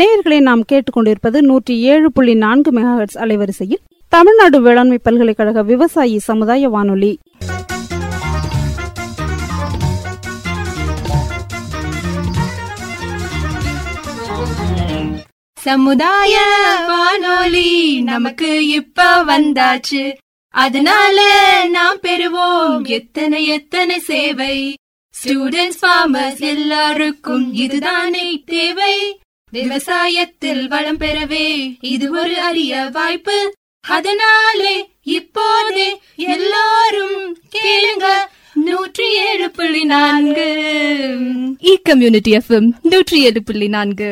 நேயர்களை நாம் கேட்டுக்கொண்டிருப்பது நூற்றி ஏழு புள்ளி நான்கு மெகாஹெட்ஸ் அலைவரிசையில் தமிழ்நாடு வேளாண்மை பல்கலைக்கழக விவசாயி சமுதாய வானொலி சமுதாய வானொலி நமக்கு இப்ப வந்தாச்சு அதனால நாம் பெறுவோம் எத்தனை எத்தனை சேவை ஸ்டூடெண்ட்ஸ் ஃபார்மர்ஸ் எல்லாருக்கும் இதுதானே தேவை விவசாயத்தில் வளம் பெறவே இது ஒரு அரிய வாய்ப்பு அதனாலே இப்போதே எல்லாரும் கேளுங்க நூற்றி ஏழு புள்ளி நான்கு இ கம்யூனிட்டி எஃப்எம் நூற்றி ஏழு புள்ளி நான்கு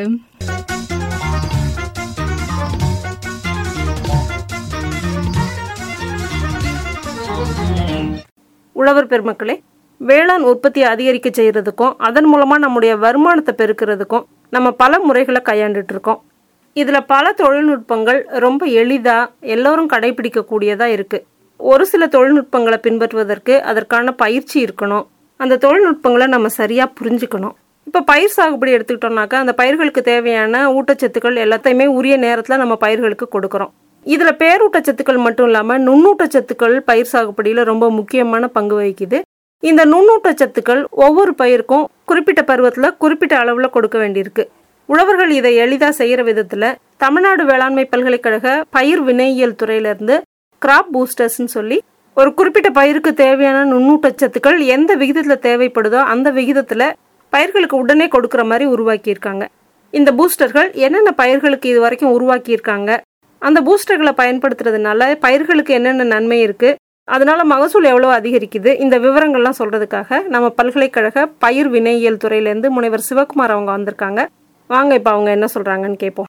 உழவர் பெருமக்களே வேளாண் உற்பத்தியை அதிகரிக்க செய்யறதுக்கும் அதன் மூலமா நம்முடைய வருமானத்தை பெருக்கிறதுக்கும் நம்ம பல முறைகளை கையாண்டுட்டு இருக்கோம் இதுல பல தொழில்நுட்பங்கள் ரொம்ப எளிதா எல்லோரும் கடைபிடிக்கக்கூடியதா இருக்கு ஒரு சில தொழில்நுட்பங்களை பின்பற்றுவதற்கு அதற்கான பயிற்சி இருக்கணும் அந்த தொழில்நுட்பங்களை நம்ம சரியா புரிஞ்சுக்கணும் இப்போ பயிர் சாகுபடி எடுத்துக்கிட்டோம்னாக்கா அந்த பயிர்களுக்கு தேவையான ஊட்டச்சத்துக்கள் எல்லாத்தையுமே உரிய நேரத்தில் நம்ம பயிர்களுக்கு கொடுக்குறோம் இதில் பேரூட்டச்சத்துக்கள் மட்டும் இல்லாமல் நுண்ணூட்டச்சத்துக்கள் பயிர் சாகுபடியில் ரொம்ப முக்கியமான பங்கு வகிக்குது இந்த நுண்ணூட்டச்சத்துக்கள் ஒவ்வொரு பயிருக்கும் குறிப்பிட்ட பருவத்தில் குறிப்பிட்ட அளவில் கொடுக்க வேண்டியிருக்கு உழவர்கள் இதை எளிதாக செய்கிற விதத்தில் தமிழ்நாடு வேளாண்மை பல்கலைக்கழக பயிர் வினையியல் துறையிலேருந்து கிராப் பூஸ்டர்ஸ்னு சொல்லி ஒரு குறிப்பிட்ட பயிருக்கு தேவையான நுண்ணூட்டச்சத்துக்கள் எந்த விகிதத்தில் தேவைப்படுதோ அந்த விகிதத்தில் பயிர்களுக்கு உடனே கொடுக்குற மாதிரி உருவாக்கியிருக்காங்க இந்த பூஸ்டர்கள் என்னென்ன பயிர்களுக்கு இது வரைக்கும் உருவாக்கியிருக்காங்க அந்த பூஸ்டர்களை பயன்படுத்துறதுனால பயிர்களுக்கு என்னென்ன நன்மை இருக்கு அதனால மகசூல் எவ்வளோ அதிகரிக்குது இந்த விவரங்கள்லாம் சொல்றதுக்காக நம்ம பல்கலைக்கழக பயிர் வினையியல் துறையிலேருந்து முனைவர் சிவகுமார் அவங்க வந்திருக்காங்க வாங்க இப்போ அவங்க என்ன சொல்றாங்கன்னு கேட்போம்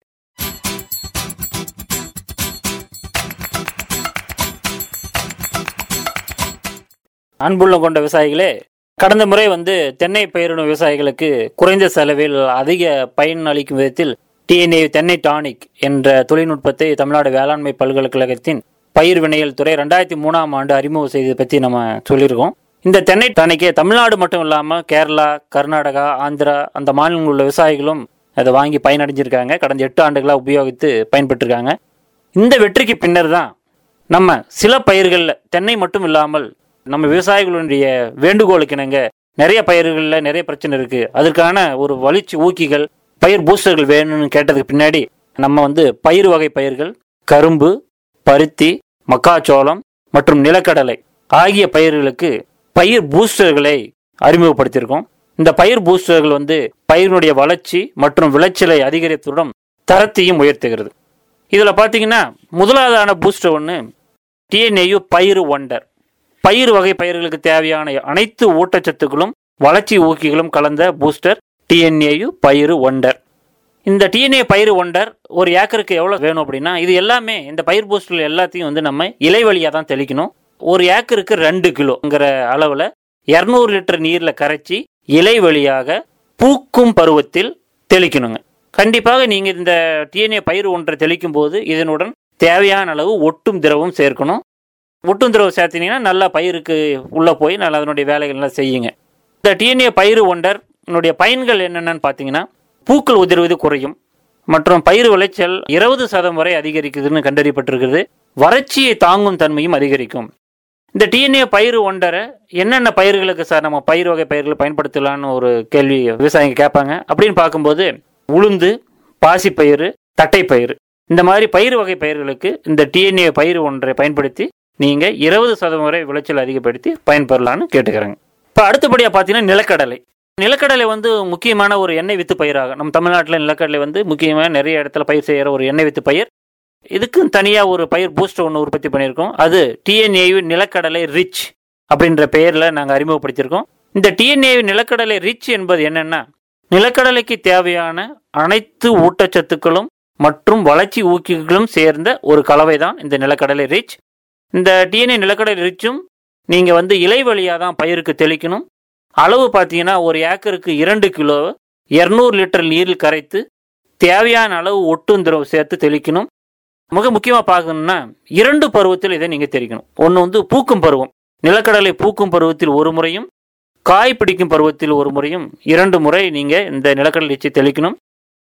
அன்புள்ளம் கொண்ட விவசாயிகளே கடந்த முறை வந்து தென்னை பயிரிடும் விவசாயிகளுக்கு குறைந்த செலவில் அதிக பயன் அளிக்கும் விதத்தில் டிஎன்ஏ தென்னை டானிக் என்ற தொழில்நுட்பத்தை தமிழ்நாடு வேளாண்மை பல்கலைக்கழகத்தின் பயிர் வினையல் துறை ரெண்டாயிரத்தி மூணாம் ஆண்டு அறிமுகம் செய்ததை பற்றி நம்ம சொல்லியிருக்கோம் இந்த தென்னை டானிக்கை தமிழ்நாடு மட்டும் இல்லாமல் கேரளா கர்நாடகா ஆந்திரா அந்த மாநிலங்களில் உள்ள விவசாயிகளும் அதை வாங்கி பயனடைஞ்சிருக்காங்க கடந்த எட்டு ஆண்டுகளாக உபயோகித்து பயன்பெற்றிருக்காங்க இந்த வெற்றிக்கு பின்னர் தான் நம்ம சில பயிர்களில் தென்னை மட்டும் இல்லாமல் நம்ம விவசாயிகளுடைய வேண்டுகோளுக்கு இணங்க நிறைய பயிர்களில் நிறைய பிரச்சனை இருக்கு அதற்கான ஒரு வளர்ச்சி ஊக்கிகள் பயிர் பூஸ்டர்கள் வேணும்னு கேட்டதுக்கு பின்னாடி நம்ம வந்து பயிர் வகை பயிர்கள் கரும்பு பருத்தி மக்காச்சோளம் மற்றும் நிலக்கடலை ஆகிய பயிர்களுக்கு பயிர் பூஸ்டர்களை அறிமுகப்படுத்தியிருக்கோம் இந்த பயிர் பூஸ்டர்கள் வந்து பயிரினுடைய வளர்ச்சி மற்றும் விளைச்சலை அதிகரித்துடன் தரத்தையும் உயர்த்துகிறது இதில் பார்த்தீங்கன்னா முதலாவதான பூஸ்டர் ஒன்று டிஎன்ஏயு பயிர் ஒண்டர் பயிர் வகை பயிர்களுக்கு தேவையான அனைத்து ஊட்டச்சத்துக்களும் வளர்ச்சி ஊக்கிகளும் கலந்த பூஸ்டர் டிஎன்ஏயு பயிர் ஒண்டர் இந்த டிஎன்ஏ பயிர் ஒண்டர் ஒரு ஏக்கருக்கு எவ்வளோ வேணும் அப்படின்னா இது எல்லாமே இந்த பயிர் பூஸ்டர் எல்லாத்தையும் வந்து நம்ம இலை வழியாக தான் தெளிக்கணும் ஒரு ஏக்கருக்கு ரெண்டு கிலோங்கிற அளவில் இரநூறு லிட்டர் நீரில் கரைச்சி இலை வழியாக பூக்கும் பருவத்தில் தெளிக்கணுங்க கண்டிப்பாக நீங்கள் இந்த டிஎன்ஏ பயிர் ஒன்றை தெளிக்கும் போது இதனுடன் தேவையான அளவு ஒட்டும் திரவம் சேர்க்கணும் ஒட்டும் திரவம் சேர்த்தீங்கன்னா நல்லா பயிருக்கு உள்ளே போய் நல்லா அதனுடைய வேலைகள் எல்லாம் செய்யுங்க இந்த டிஎன்ஏ பயிர் ஒண்டர் என்னுடைய பயன்கள் என்னென்னு பார்த்தீங்கன்னா பூக்கள் உதிர்வது குறையும் மற்றும் பயிர் விளைச்சல் இருபது சதம் வரை அதிகரிக்குதுன்னு கண்டறியப்பட்டிருக்கிறது வறட்சியை தாங்கும் தன்மையும் அதிகரிக்கும் இந்த டிஎன்ஏ பயிர் ஒண்டரை என்னென்ன பயிர்களுக்கு சார் நம்ம பயிர் வகை பயிர்கள் பயன்படுத்தலாம்னு ஒரு கேள்வி விவசாயிங்க கேட்பாங்க அப்படின்னு பார்க்கும்போது உளுந்து பாசிப்பயிறு தட்டைப்பயிறு இந்த மாதிரி பயிர் வகை பயிர்களுக்கு இந்த டிஎன்ஏ பயிர் ஒன்றை பயன்படுத்தி நீங்கள் இருபது சதவீதம் வரை விளைச்சல் அதிகப்படுத்தி பயன்பெறலான்னு கேட்டுக்கிறேங்க இப்போ அடுத்தபடியாக பார்த்தீங்கன்னா நிலக்கடலை நிலக்கடலை வந்து முக்கியமான ஒரு எண்ணெய் வித்து பயிராகும் நம்ம தமிழ்நாட்டில் நிலக்கடலை வந்து முக்கியமாக நிறைய இடத்துல பயிர் செய்கிற ஒரு எண்ணெய் வித்து பயிர் இதுக்கும் தனியாக ஒரு பயிர் பூஸ்டர் ஒன்று உற்பத்தி பண்ணியிருக்கோம் அது டிஎன்ஏயு நிலக்கடலை ரிச் அப்படின்ற பெயரில் நாங்கள் அறிமுகப்படுத்தியிருக்கோம் இந்த டிஎன்ஏ நிலக்கடலை ரிச் என்பது என்னென்னா நிலக்கடலைக்கு தேவையான அனைத்து ஊட்டச்சத்துக்களும் மற்றும் வளர்ச்சி ஊக்கிகளும் சேர்ந்த ஒரு கலவை தான் இந்த நிலக்கடலை ரிச் இந்த டிஎன்ஏ நிலக்கடலை ரிச்சும் நீங்கள் வந்து இலை வழியாக தான் பயிருக்கு தெளிக்கணும் அளவு பார்த்தீங்கன்னா ஒரு ஏக்கருக்கு இரண்டு கிலோ இரநூறு லிட்டர் நீரில் கரைத்து தேவையான அளவு ஒட்டும் திரவம் சேர்த்து தெளிக்கணும் மிக முக்கியமாக பார்க்கணும்னா இரண்டு பருவத்தில் இதை நீங்கள் தெளிக்கணும் ஒன்று வந்து பூக்கும் பருவம் நிலக்கடலை பூக்கும் பருவத்தில் ஒரு முறையும் காய் பிடிக்கும் பருவத்தில் ஒரு முறையும் இரண்டு முறை நீங்கள் இந்த நிலக்கடலை எச்சி தெளிக்கணும்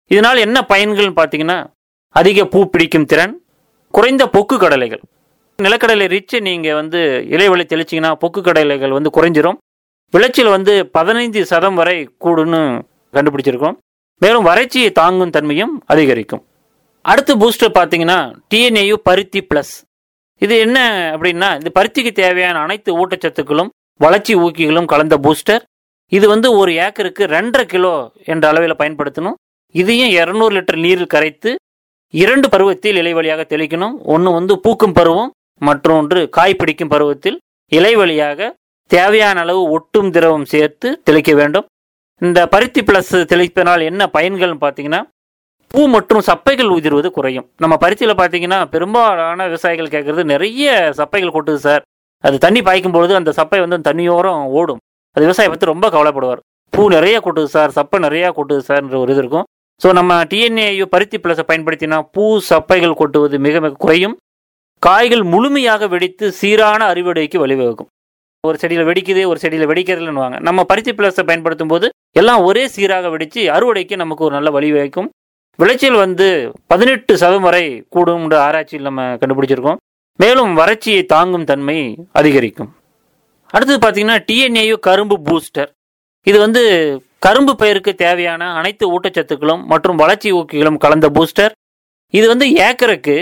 இதனால் என்ன பயன்கள்னு பார்த்தீங்கன்னா அதிக பூ பிடிக்கும் திறன் குறைந்த பொக்கு கடலைகள் நிலக்கடலை ரிச்சு நீங்கள் வந்து இலைவெளி தெளிச்சிங்கன்னா பொக்கு கடலைகள் வந்து குறைஞ்சிரும் விளைச்சல் வந்து பதினைந்து சதம் வரை கூடுன்னு கண்டுபிடிச்சிருக்கோம் மேலும் வறட்சியை தாங்கும் தன்மையும் அதிகரிக்கும் அடுத்த பூஸ்டர் பார்த்தீங்கன்னா டிஎன்ஏயு பருத்தி ப்ளஸ் இது என்ன அப்படின்னா இந்த பருத்திக்கு தேவையான அனைத்து ஊட்டச்சத்துக்களும் வளர்ச்சி ஊக்கிகளும் கலந்த பூஸ்டர் இது வந்து ஒரு ஏக்கருக்கு ரெண்டரை கிலோ என்ற அளவில் பயன்படுத்தணும் இதையும் இரநூறு லிட்டர் நீரில் கரைத்து இரண்டு பருவத்தில் இலை வழியாக தெளிக்கணும் ஒன்று வந்து பூக்கும் பருவம் மற்றொன்று காய் பிடிக்கும் பருவத்தில் இலை வழியாக தேவையான அளவு ஒட்டும் திரவம் சேர்த்து தெளிக்க வேண்டும் இந்த பருத்தி பிளஸ் தெளிப்பதனால் என்ன பயன்கள்னு பார்த்தீங்கன்னா பூ மற்றும் சப்பைகள் உதிர்வது குறையும் நம்ம பருத்தியில் பார்த்தீங்கன்னா பெரும்பாலான விவசாயிகள் கேட்குறது நிறைய சப்பைகள் கொட்டுது சார் அது தண்ணி பாய்க்கும் பொழுது அந்த சப்பை வந்து அந்த தண்ணியோரம் ஓடும் அது விவசாயி பற்றி ரொம்ப கவலைப்படுவார் பூ நிறைய கொட்டுது சார் சப்பை நிறைய கொட்டுது சார்ன்ற ஒரு இது இருக்கும் ஸோ நம்ம டிஎன்ஏயு பருத்தி பிளஸை பயன்படுத்தினா பூ சப்பைகள் கொட்டுவது மிக மிக குறையும் காய்கள் முழுமையாக வெடித்து சீரான அறுவடைக்கு வழிவகுக்கும் ஒரு செடியில் வெடிக்குது ஒரு செடியில் வெடிக்கிறதுலன்னுவாங்க நம்ம பருத்தி பிளஸை பயன்படுத்தும் போது எல்லாம் ஒரே சீராக வெடித்து அறுவடைக்கு நமக்கு ஒரு நல்ல வழிவகுக்கும் விளைச்சல் வந்து பதினெட்டு சதம் வரை கூடும்ன்ற ஆராய்ச்சியில் நம்ம கண்டுபிடிச்சிருக்கோம் மேலும் வறட்சியை தாங்கும் தன்மை அதிகரிக்கும் அடுத்தது பார்த்தீங்கன்னா டிஎன்ஏயு கரும்பு பூஸ்டர் இது வந்து கரும்பு பயிருக்கு தேவையான அனைத்து ஊட்டச்சத்துக்களும் மற்றும் வளர்ச்சி ஊக்கிகளும் கலந்த பூஸ்டர் இது வந்து ஏக்கருக்கு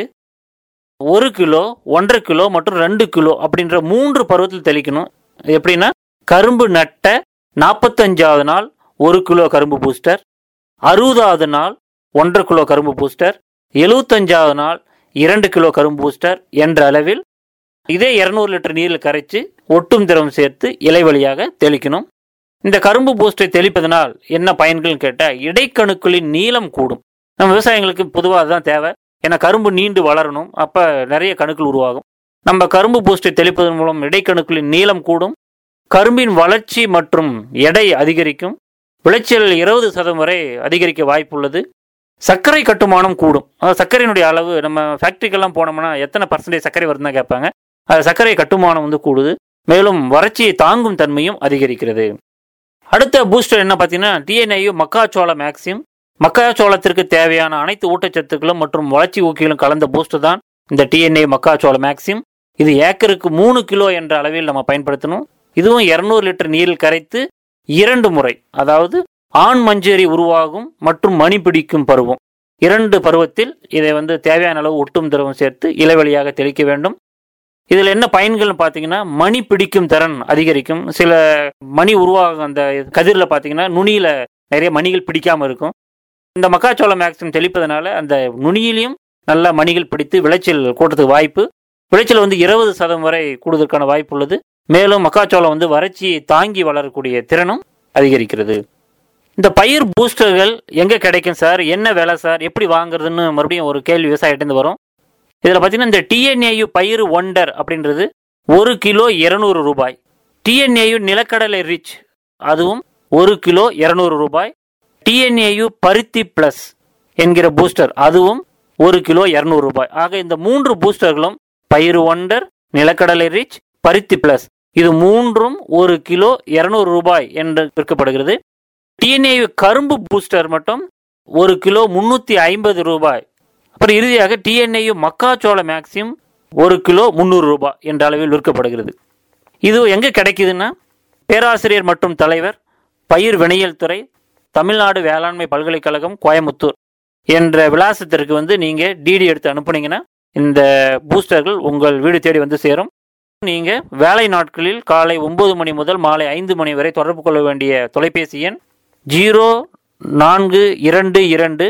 ஒரு கிலோ ஒன்றரை கிலோ மற்றும் ரெண்டு கிலோ அப்படின்ற மூன்று பருவத்தில் தெளிக்கணும் எப்படின்னா கரும்பு நட்ட நாற்பத்தஞ்சாவது நாள் ஒரு கிலோ கரும்பு பூஸ்டர் அறுபதாவது நாள் ஒன்றரை கிலோ கரும்பு பூஸ்டர் எழுபத்தஞ்சாவது நாள் இரண்டு கிலோ கரும்பு பூஸ்டர் என்ற அளவில் இதே இரநூறு லிட்டர் நீரில் கரைச்சு ஒட்டும் திரவம் சேர்த்து இலை வழியாக தெளிக்கணும் இந்த கரும்பு பூஸ்டரை தெளிப்பதனால் என்ன பயன்கள்னு கேட்டால் இடைக்கணுக்களின் நீளம் கூடும் நம்ம விவசாயிகளுக்கு பொதுவாக அதுதான் தேவை ஏன்னா கரும்பு நீண்டு வளரணும் அப்போ நிறைய கணுக்கள் உருவாகும் நம்ம கரும்பு பூஸ்டரை தெளிப்பதன் மூலம் இடைக்கணுக்களின் நீளம் கூடும் கரும்பின் வளர்ச்சி மற்றும் எடை அதிகரிக்கும் விளைச்சல் இருபது சதம் வரை அதிகரிக்க வாய்ப்புள்ளது சர்க்கரை கட்டுமானம் கூடும் அதாவது சர்க்கரையினுடைய அளவு நம்ம ஃபேக்ட்ரிக்கெல்லாம் போனோம்னா எத்தனை பர்சன்டேஜ் சர்க்கரை வருதுன்னு தான் கேட்பாங்க அது சர்க்கரை கட்டுமானம் வந்து கூடுது மேலும் வறட்சியை தாங்கும் தன்மையும் அதிகரிக்கிறது அடுத்த பூஸ்டர் என்ன பார்த்தீங்கன்னா டிஎன்ஐயு மக்காச்சோள மேக்சிம் மக்காச்சோளத்திற்கு தேவையான அனைத்து ஊட்டச்சத்துக்களும் மற்றும் வளர்ச்சி ஊக்கிகளும் கலந்த பூஸ்டர் தான் இந்த டிஎன்ஏ மக்காச்சோள மேக்சிம் இது ஏக்கருக்கு மூணு கிலோ என்ற அளவில் நம்ம பயன்படுத்தணும் இதுவும் இரநூறு லிட்டர் நீரில் கரைத்து இரண்டு முறை அதாவது ஆண் மஞ்சரி உருவாகும் மற்றும் மணி பிடிக்கும் பருவம் இரண்டு பருவத்தில் இதை வந்து தேவையான அளவு ஒட்டும் திரவம் சேர்த்து இலைவழியாக தெளிக்க வேண்டும் இதில் என்ன பயன்கள்னு பார்த்தீங்கன்னா மணி பிடிக்கும் திறன் அதிகரிக்கும் சில மணி உருவாகும் அந்த கதிரில் பார்த்தீங்கன்னா நுனியில் நிறைய மணிகள் பிடிக்காமல் இருக்கும் இந்த மக்காச்சோளம் மேக்சிமம் தெளிப்பதனால அந்த நுனியிலையும் நல்ல மணிகள் பிடித்து விளைச்சல் கூட்டத்துக்கு வாய்ப்பு விளைச்சல் வந்து இருபது சதம் வரை கூடுவதற்கான வாய்ப்பு உள்ளது மேலும் மக்காச்சோளம் வந்து வறட்சியை தாங்கி வளரக்கூடிய திறனும் அதிகரிக்கிறது இந்த பயிர் பூஸ்டர்கள் எங்கே கிடைக்கும் சார் என்ன விலை சார் எப்படி வாங்குறதுன்னு மறுபடியும் ஒரு கேள்வி விவசாயிட்டேருந்து வரும் இதில் பார்த்தீங்கன்னா இந்த டிஎன்ஏயு பயிர் ஒண்டர் அப்படின்றது ஒரு கிலோ இருநூறு ரூபாய் டிஎன்ஏயு நிலக்கடலை ரிச் அதுவும் ஒரு கிலோ இருநூறு ரூபாய் டிஎன்ஏயு பருத்தி பிளஸ் என்கிற பூஸ்டர் அதுவும் ஒரு கிலோ இருநூறு ரூபாய் ஆக இந்த மூன்று பூஸ்டர்களும் பயிர் ஒண்டர் நிலக்கடலை ரிச் பருத்தி பிளஸ் இது மூன்றும் ஒரு கிலோ இருநூறு ரூபாய் என்று விற்கப்படுகிறது டிஎன்ஏயு கரும்பு பூஸ்டர் மட்டும் ஒரு கிலோ முன்னூற்றி ஐம்பது ரூபாய் அப்புறம் இறுதியாக டிஎன்ஏயு மக்காச்சோள மேக்சிம் ஒரு கிலோ முந்நூறு ரூபாய் என்ற அளவில் விற்கப்படுகிறது இது எங்கே கிடைக்குதுன்னா பேராசிரியர் மற்றும் தலைவர் பயிர் வினையியல் துறை தமிழ்நாடு வேளாண்மை பல்கலைக்கழகம் கோயமுத்தூர் என்ற விலாசத்திற்கு வந்து நீங்கள் டிடி எடுத்து அனுப்புனீங்கன்னா இந்த பூஸ்டர்கள் உங்கள் வீடு தேடி வந்து சேரும் நீங்கள் வேலை நாட்களில் காலை ஒன்பது மணி முதல் மாலை ஐந்து மணி வரை தொடர்பு கொள்ள வேண்டிய தொலைபேசி எண் ஜீரோ நான்கு இரண்டு இரண்டு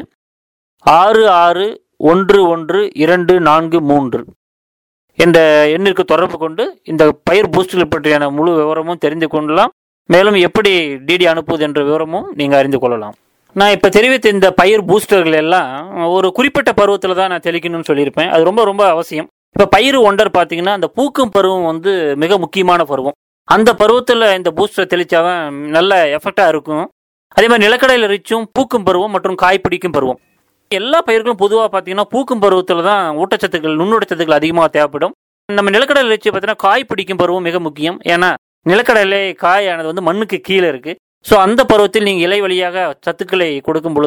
ஆறு ஆறு ஒன்று ஒன்று இரண்டு நான்கு மூன்று என்ற எண்ணிற்கு தொடர்பு கொண்டு இந்த பயிர் பூஸ்டர்கள் பற்றியான முழு விவரமும் தெரிந்து கொள்ளலாம் மேலும் எப்படி டிடி அனுப்புவது என்ற விவரமும் நீங்கள் அறிந்து கொள்ளலாம் நான் இப்போ தெரிவித்த இந்த பயிர் பூஸ்டர்கள் எல்லாம் ஒரு குறிப்பிட்ட பருவத்தில் தான் நான் தெளிக்கணும்னு சொல்லியிருப்பேன் அது ரொம்ப ரொம்ப அவசியம் இப்போ பயிர் ஒண்டர் பார்த்தீங்கன்னா அந்த பூக்கும் பருவம் வந்து மிக முக்கியமான பருவம் அந்த பருவத்தில் இந்த பூஸ்டர் தெளிச்சாதான் நல்ல எஃபெக்டாக இருக்கும் அதே மாதிரி நிலக்கடையில் ரிச்சும் பூக்கும் பருவம் மற்றும் காய் பிடிக்கும் பருவம் எல்லா பயிர்களும் பொதுவாக பார்த்தீங்கன்னா பூக்கும் பருவத்தில் தான் ஊட்டச்சத்துக்கள் நுண்ணூட்டச்சத்துக்கள் அதிகமாக தேவைப்படும் நம்ம நிலக்கடலை ரிச்சு பார்த்தீங்கன்னா காய் பிடிக்கும் பருவம் மிக முக்கியம் ஏன்னா நிலக்கடலை காயானது வந்து மண்ணுக்கு கீழே இருக்குது ஸோ அந்த பருவத்தில் நீங்கள் இலை வழியாக சத்துக்களை கொடுக்கும் பொழுது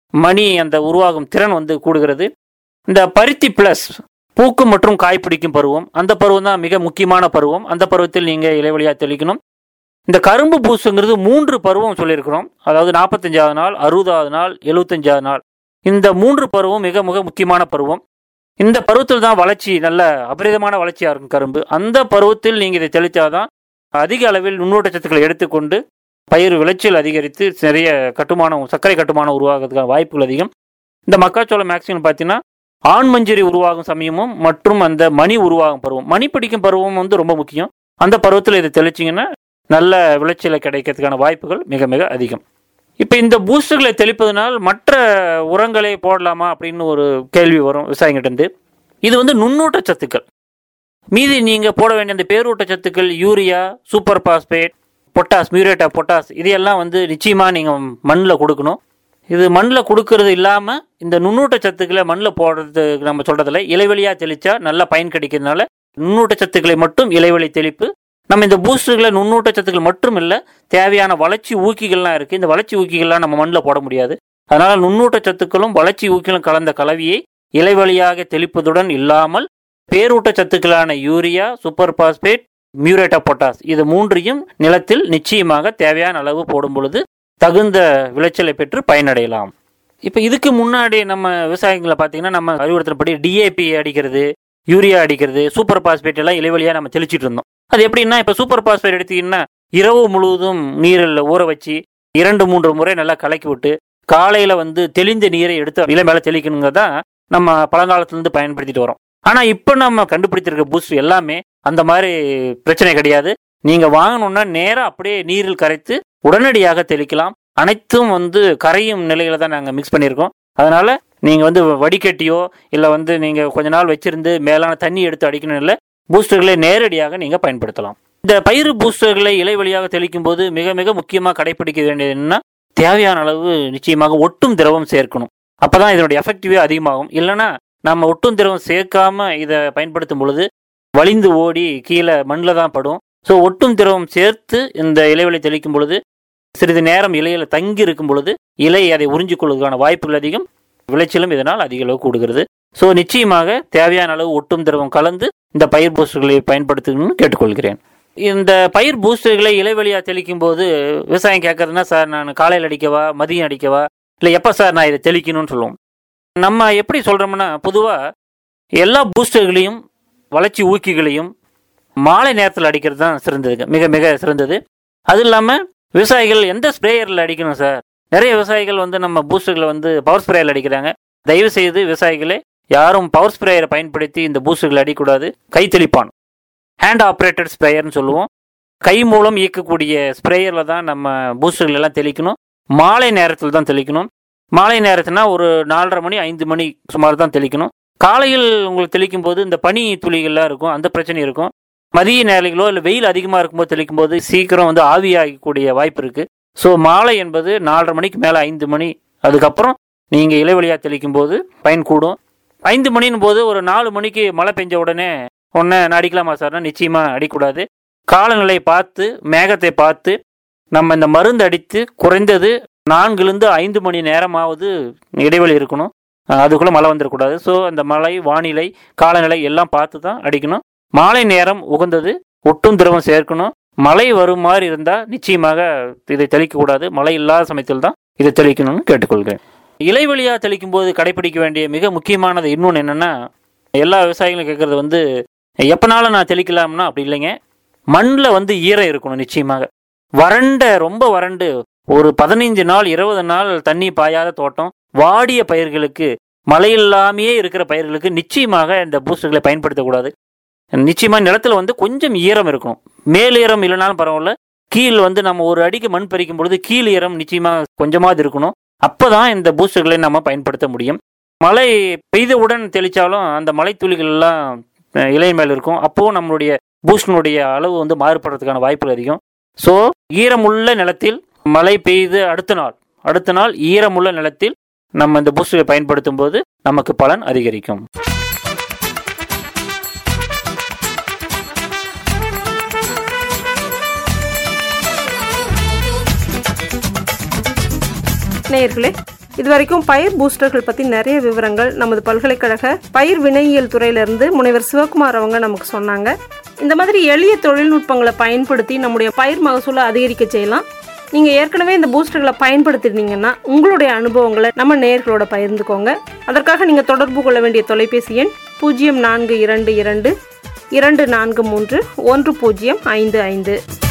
மணி அந்த உருவாகும் திறன் வந்து கூடுகிறது இந்த பருத்தி பிளஸ் பூக்கும் மற்றும் காய் பிடிக்கும் பருவம் அந்த பருவம் தான் மிக முக்கியமான பருவம் அந்த பருவத்தில் நீங்கள் இலைவழியாக தெளிக்கணும் இந்த கரும்பு பூசுங்கிறது மூன்று பருவம் சொல்லியிருக்கிறோம் அதாவது நாற்பத்தஞ்சாவது நாள் அறுபதாவது நாள் எழுபத்தஞ்சாவது நாள் இந்த மூன்று பருவம் மிக மிக முக்கியமான பருவம் இந்த பருவத்தில் தான் வளர்ச்சி நல்ல அபரிதமான வளர்ச்சியாக இருக்கும் கரும்பு அந்த பருவத்தில் நீங்கள் இதை தெளித்தாதான் அதிக அளவில் நுண்ணூட்டச்சத்துக்களை எடுத்துக்கொண்டு பயிர் விளைச்சல் அதிகரித்து நிறைய கட்டுமானம் சர்க்கரை கட்டுமானம் உருவாகிறதுக்கான வாய்ப்புகள் அதிகம் இந்த மக்காச்சோளம் மேக்சிமம் பார்த்தீங்கன்னா ஆண் மஞ்சரி உருவாகும் சமயமும் மற்றும் அந்த மணி உருவாகும் பருவம் மணி பிடிக்கும் பருவம் வந்து ரொம்ப முக்கியம் அந்த பருவத்தில் இதை தெளிச்சிங்கன்னா நல்ல விளைச்சலை கிடைக்கிறதுக்கான வாய்ப்புகள் மிக மிக அதிகம் இப்போ இந்த பூஸ்டர்களை தெளிப்பதனால் மற்ற உரங்களை போடலாமா அப்படின்னு ஒரு கேள்வி வரும் விவசாயிகிட்ட இருந்து இது வந்து நுண்ணூட்ட சத்துக்கள் மீதி நீங்கள் போட வேண்டிய அந்த பேரூட்ட சத்துக்கள் urea super phosphate potash muriate of potash இதையெல்லாம் வந்து நிச்சயமாக நீங்கள் மண்ணில் கொடுக்கணும் இது மண்ணில் கொடுக்கறது இல்லாமல் இந்த நுண்ணூட்ட சத்துக்களை மண்ணில் போடுறது நம்ம சொல்கிறதில்ல இலைவெளியாக தெளித்தா நல்ல பயன் கிடைக்கிறதுனால நுண்ணூட்ட சத்துக்களை மட்டும் இலைவெளி தெளிப்பு நம்ம இந்த பூஸ்டர்களை நுண்ணூட்ட சத்துக்கள் மட்டும் இல்லை தேவையான வளர்ச்சி ஊக்கிகள்லாம் இருக்குது இந்த வளர்ச்சி ஊக்கிகள்லாம் நம்ம மண்ணில் போட முடியாது அதனால் நுண்ணூட்ட சத்துக்களும் வளர்ச்சி ஊக்கிகளும் கலந்த கலவையை இலைவழியாக தெளிப்பதுடன் இல்லாமல் பேரூட்ட சத்துக்களான urea super phosphate muriate of potash இது மூன்றையும் நிலத்தில் நிச்சயமாக தேவையான அளவு போடும் பொழுது தகுந்த விளைச்சலை பெற்று பயனடையலாம் இப்போ இதுக்கு முன்னாடி நம்ம விவசாயிகளை பார்த்தீங்கன்னா நம்ம அறிவுறுத்தினபடி டிஏபி அடிக்கிறது யூரியா அடிக்கிறது சூப்பர் பாஸ்பேட் எல்லாம் இலைவழியாக நம்ம தெளிச்சிட்டு இருந்தோம் அது எப்படின்னா இப்போ சூப்பர் பாஸ்பேட் எடுத்தீங்கன்னா இரவு முழுவதும் நீரில் ஊற வச்சு இரண்டு மூன்று முறை நல்லா கலக்கி விட்டு காலையில் வந்து தெளிந்த நீரை எடுத்து இலை மேலே தெளிக்கணுங்க தான் நம்ம பழங்காலத்துலேருந்து பயன்படுத்திட்டு வரோம் ஆனால் இப்போ நம்ம கண்டுபிடித்திருக்க பூஸ்ட் எல்லாமே அந்த மாதிரி பிரச்சனை கிடையாது நீங்கள் வாங்கணுன்னா நேராக அப்படியே நீரில் கரைத்து உடனடியாக தெளிக்கலாம் அனைத்தும் வந்து கரையும் நிலையில தான் நாங்கள் மிக்ஸ் பண்ணியிருக்கோம் அதனால நீங்கள் வந்து வடிகட்டியோ இல்லை வந்து நீங்கள் கொஞ்ச நாள் வச்சிருந்து மேலான தண்ணி எடுத்து அடிக்கணும் இல்லை பூஸ்டர்களை நேரடியாக நீங்கள் பயன்படுத்தலாம் இந்த பயிர் பூஸ்டர்களை இலை வழியாக தெளிக்கும் போது மிக மிக முக்கியமாக கடைபிடிக்க வேண்டியது என்னன்னா தேவையான அளவு நிச்சயமாக ஒட்டும் திரவம் சேர்க்கணும் அப்பதான் இதனுடைய எஃபெக்டிவே அதிகமாகும் இல்லைன்னா நம்ம ஒட்டும் திரவம் சேர்க்காம இதை பயன்படுத்தும் பொழுது வலிந்து ஓடி கீழே மண்ணில் தான் படும் ஸோ ஒட்டும் திரவம் சேர்த்து இந்த இலைவெளி தெளிக்கும் பொழுது சிறிது நேரம் இலையில தங்கி இருக்கும் பொழுது இலை அதை உறிஞ்சிக் கொள்வதற்கான வாய்ப்புகள் அதிகம் விளைச்சலும் இதனால் அதிக அளவு கூடுகிறது ஸோ நிச்சயமாக தேவையான அளவு ஒட்டும் திரவம் கலந்து இந்த பயிர் பூஸ்டர்களை பயன்படுத்தணும்னு கேட்டுக்கொள்கிறேன் இந்த பயிர் பூஸ்டர்களை இலைவெளியாக தெளிக்கும் போது விவசாயம் கேட்கறதுனா சார் நான் காலையில் அடிக்கவா மதியம் அடிக்கவா இல்லை எப்போ சார் நான் இதை தெளிக்கணும்னு சொல்லுவோம் நம்ம எப்படி சொல்கிறோம்னா பொதுவாக எல்லா பூஸ்டர்களையும் வளர்ச்சி ஊக்கிகளையும் மாலை நேரத்தில் அடிக்கிறது தான் சிறந்ததுங்க மிக மிக சிறந்தது அது இல்லாமல் விவசாயிகள் எந்த ஸ்ப்ரேயரில் அடிக்கணும் சார் நிறைய விவசாயிகள் வந்து நம்ம பூஸ்டர்களை வந்து பவர் ஸ்ப்ரேயரில் அடிக்கிறாங்க தயவு செய்து விவசாயிகளே யாரும் பவர் ஸ்ப்ரேயரை பயன்படுத்தி இந்த பூஸ்டர்களை அடிக்கக்கூடாது கை தெளிப்பான் ஹேண்ட் ஆப்ரேட்டட் ஸ்ப்ரேயர்னு சொல்லுவோம் கை மூலம் இயக்கக்கூடிய ஸ்ப்ரேயரில் தான் நம்ம பூஸ்டர்கள் எல்லாம் தெளிக்கணும் மாலை நேரத்தில் தான் தெளிக்கணும் மாலை நேரத்துனா ஒரு நாலரை மணி ஐந்து மணி சுமார் தான் தெளிக்கணும் காலையில் உங்களுக்கு தெளிக்கும் போது இந்த பனி துளிகள்லாம் இருக்கும் அந்த பிரச்சனை இருக்கும் மதிய நேரங்களோ இல்லை வெயில் அதிகமாக இருக்கும்போது தெளிக்கும் போது சீக்கிரம் வந்து ஆவியாகக்கூடிய வாய்ப்பு இருக்கு ஸோ மாலை என்பது நாலரை மணிக்கு மேலே ஐந்து மணி அதுக்கப்புறம் நீங்கள் இலைவழியாக தெளிக்கும் போது பயன் கூடும் ஐந்து மணின் போது ஒரு நாலு மணிக்கு மழை பெஞ்ச உடனே ஒன்றை நான் அடிக்கலாமா சார்னா நிச்சயமாக அடிக்கூடாது காலநிலை பார்த்து மேகத்தை பார்த்து நம்ம இந்த மருந்து அடித்து குறைந்தது நான்குலேருந்து ஐந்து மணி நேரமாவது இடைவெளி இருக்கணும் அதுக்குள்ளே மழை வந்துடக்கூடாது ஸோ அந்த மழை வானிலை காலநிலை எல்லாம் பார்த்து தான் அடிக்கணும் மாலை நேரம் உகந்தது ஒட்டும் திரவம் சேர்க்கணும் மழை வரும் மாதிரி இருந்தால் நிச்சயமாக இதை தெளிக்கக்கூடாது மழை இல்லாத சமயத்தில் தான் இதை தெளிக்கணும்னு கேட்டுக்கொள்கிறேன் இலைவழியாக தெளிக்கும் போது கடைபிடிக்க வேண்டிய மிக முக்கியமானது இன்னொன்று என்னென்னா எல்லா விவசாயிகளும் கேட்குறது வந்து எப்போனாலும் நான் தெளிக்கலாம்னா அப்படி இல்லைங்க மண்ணில் வந்து ஈரம் இருக்கணும் நிச்சயமாக வறண்ட ரொம்ப வறண்டு ஒரு பதினைஞ்சு நாள் இருபது நாள் தண்ணி பாயாத தோட்டம் வாடிய பயிர்களுக்கு மழை இல்லாமையே இருக்கிற பயிர்களுக்கு நிச்சயமாக இந்த பூஸ்டர்களை பயன்படுத்தக்கூடாது நிச்சயமாக நிலத்தில் வந்து கொஞ்சம் ஈரம் இருக்கணும் மேல் ஈரம் இல்லைனாலும் பரவாயில்ல கீழ் வந்து நம்ம ஒரு அடிக்கு மண் பறிக்கும் பொழுது கீழ் ஈரம் நிச்சயமாக கொஞ்சமாவது இருக்கணும் அப்பதான் இந்த பூஸ்டர்களை நம்ம பயன்படுத்த முடியும் மழை பெய்தவுடன் தெளித்தாலும் அந்த மழை துளிகள் எல்லாம் இலை மேல் இருக்கும் அப்போது நம்மளுடைய பூஸ்டனுடைய அளவு வந்து மாறுபடுறதுக்கான வாய்ப்புகள் அதிகம் ஸோ ஈரமுள்ள நிலத்தில் மழை பெய்து அடுத்த நாள் அடுத்த நாள் ஈரமுள்ள நிலத்தில் நம்ம இந்த பூஸ்டரை பயன்படுத்தும் போது நமக்கு பலன் அதிகரிக்கும் நேயர்களே இதுவரைக்கும் பயிர் பூஸ்டர்கள் பற்றி நிறைய விவரங்கள் நமது பல்கலைக்கழக பயிர் வினையியல் துறையிலிருந்து முனைவர் சிவகுமார் அவங்க நமக்கு சொன்னாங்க இந்த மாதிரி எளிய தொழில்நுட்பங்களை பயன்படுத்தி நம்முடைய பயிர் மகசூலை அதிகரிக்க செய்யலாம் நீங்கள் ஏற்கனவே இந்த பூஸ்டர்களை பயன்படுத்திருந்தீங்கன்னா உங்களுடைய அனுபவங்களை நம்ம நேயர்களோட பகிர்ந்துக்கோங்க அதற்காக நீங்கள் தொடர்பு கொள்ள வேண்டிய தொலைபேசி எண் பூஜ்ஜியம் நான்கு இரண்டு இரண்டு இரண்டு நான்கு மூன்று ஒன்று பூஜ்ஜியம் ஐந்து ஐந்து